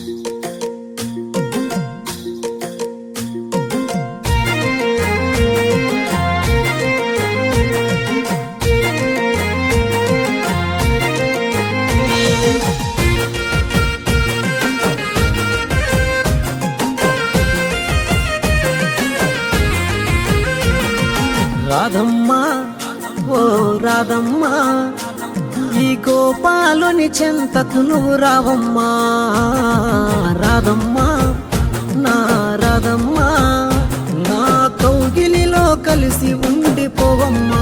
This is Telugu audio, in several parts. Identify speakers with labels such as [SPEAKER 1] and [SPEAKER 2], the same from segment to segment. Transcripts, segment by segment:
[SPEAKER 1] రాధమ్మా ఓ రాధమ్మా ఈ గోపాలుని చెంతకు నువ్వు రావమ్మా రాధమ్మా నా రాధమ్మా నా కౌగిలిలో కలిసి ఉండిపోవమ్మా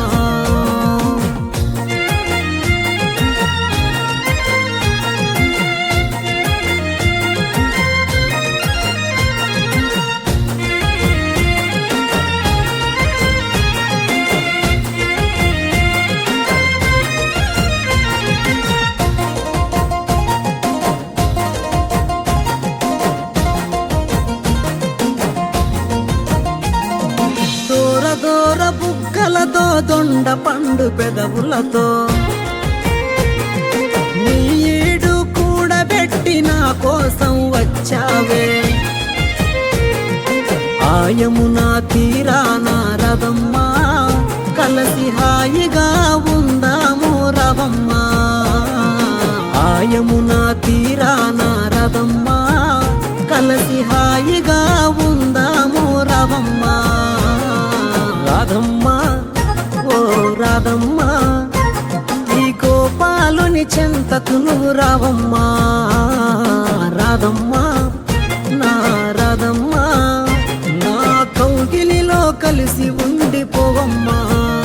[SPEAKER 1] దూర దూర బుగ్గలతో దొండ పండు పెదవులతో నీ ఈడు కూడబెట్టి నా కోసం వచ్చావే ఆయమునా తీరానా రవమ్మా కలసి హాయిగా ఉందాము రవమ్మా ఆయమునా తీరానా రవమ్మా కలసి హాయిగా ఉందాము రవమ్మా రాధమ్మా ఓ రాధమ్మా ఈ గోపాలుని చెంతకు నువ్వు రావమ్మా రాధమ్మా నా రాధమ్మా నా కౌగిలిలో కలిసి ఉండిపోవమ్మా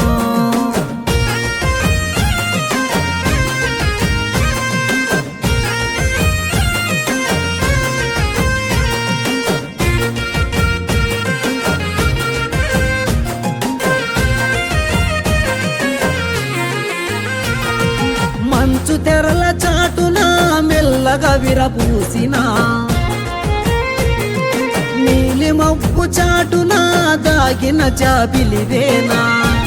[SPEAKER 1] మంచు తెరల చాటున మెల్లగా విరపూసిన నీలి మబ్బు చాటున దాగిన చాపిలివేనా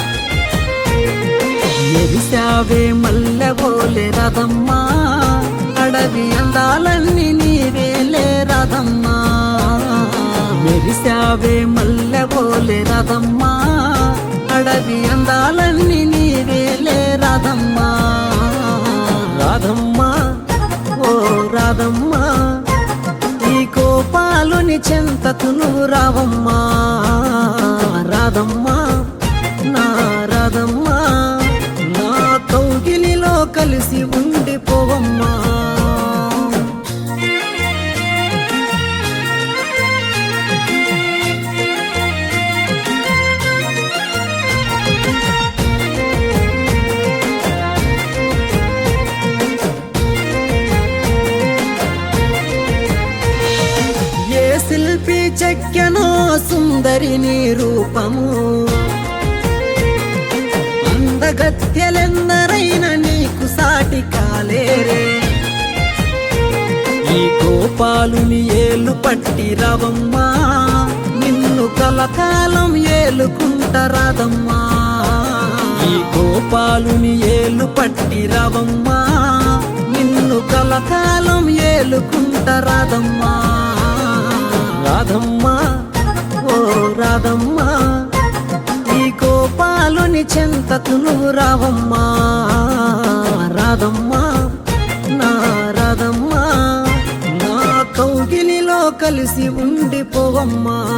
[SPEAKER 1] ఎరిసావే మల్లె బోలే రథమ్మా అడవి అందాలన్నీ నీవేలే రథమ్మా మెరిసావే మల్లె బోలే రథమ్మా అడవి అందాలన్నీ నీవేలే రాధమ్మా రాధమ్మా ఓ రాధమ్మా ఈ గోపాలుని చెంతకు నువ్వు రావమ్మా రాధమ్మా నా రాధమ్మా నా కౌగిలిలో కలిసి ఉండిపోవమ్మా ఏ శిల్పి చెక్కెనో సుందరి నీ రూపము అందగత్యలెందరైన నీకు సాటి కాలేరే ఈ గోపాలుని ఏలు పట్టి రవమ్మా నిన్ను కలకాలం ఏలుకుంటరాదమ్మా ఈ గోపాలుని ఏలు పట్టి రవమ్మా నిన్ను కలకాలం ఏలుకుంటరాదమ్మా రాధమ్మా ఓ రాధమ్మా ఈ గోపాలుని చెంతకు నువ్వు రావమ్మా రాధమ్మా నా రాధమ్మా నా కౌగిలిలో కలిసి ఉండిపోవమ్మా